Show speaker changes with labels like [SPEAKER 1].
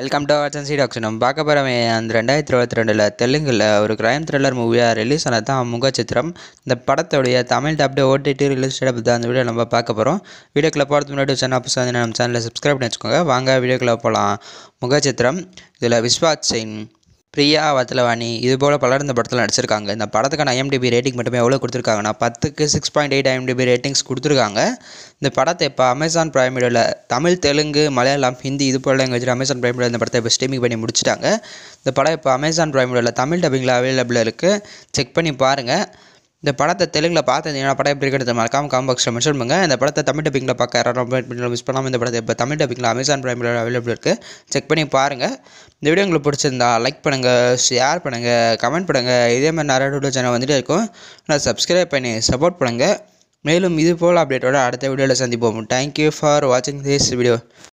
[SPEAKER 1] welcome to அச்சன்சி tax நம்ம பார்க்க போகிறவன் அந்த ரெண்டாயிரத்தி இருபத்தி ரெண்டில் தெலுங்கில் ஒரு கிரைம் த்ரில்லர் மூவியாக ரிலீஸ் ஆனது தான் முகச்சித்திரம் இந்த படத்துடைய தமிழ் டப்டு ஓடிடி ரிலீஸ் பற்றி தான் அந்த வீடியோ நம்ம பார்க்க போகிறோம் வீடியோக்குள்ளே போகிறதுக்கு முன்னாடி சேனல் புதுசாக வந்து நம்ம சேனலை சப்ஸ்கிரைப் பண்ணி வச்சுக்கோங்க வாங்க வீடியோக்குள்ளே போகலாம் முகச்சித்திரம் இதில் விஸ்வாத் சிங் பிரியா வத்தலவாணி இது போல் பலர் இந்த படத்தில் நடிச்சிருக்காங்க இந்த படத்துக்கான ஐஎம்டிபி ரேட்டிங் மட்டுமே எவ்வளோ கொடுத்துருக்காங்கன்னா பத்துக்கு six point eight IMDb ratings கொடுத்துருக்காங்க இந்த படத்தை இப்போ அமேசான் பிரைம் வீடியோவில் தமிழ் தெலுங்கு மலையாளம் ஹிந்தி இது போல் லாங்குவேஜில் அமேசான் பிரைம் வீடியோ இந்த படத்தை இப்போ ஸ்ட்ரீமிங் பண்ணி முடிச்சிட்டாங்க இந்த படம் இப்போ அமேசான் பிரைம் வீடியோவில் தமிழ் டப்பிங்கில் அவைலபிள் இருக்குது செக் பண்ணி பாருங்கள் இந்த படத்தை தெலுங்கில் பார்த்துருந்தீங்கன்னா படம் எப்படி இருக்கிறது மறக்காம காம் பாக்ஸில் மென்ஷன் பண்ணுங்க இந்த படத்தை தமிழ் டப்பிங்கில் பார்க்க யாரும் ரொம்ப மிஸ் பண்ணாமல் இந்த படத்தை இப்போ தமிழ் டப்பிங்கில் அமேசான் பிரைமில் அவைலபிள் இருக்குது செக் பண்ணி பாருங்கள் இந்த வீடியோ உங்களுக்கு பிடிச்சிருந்தா லைக் பண்ணுங்கள் ஷேர் பண்ணுங்கள் கமெண்ட் பண்ணுங்கள் இதே மாதிரி நிறைய வீடியோ சேனல் வந்துட்டே இருக்கும் ஆனால் சப்ஸ்கிரைப் பண்ணி சப்போர்ட் பண்ணுங்கள் மேலும் இது போல் அப்டேட்டோட அடுத்த வீடியோவில் சந்திப்போம் தேங்க்யூ ஃபார் வாட்சிங் திஸ் வீடியோ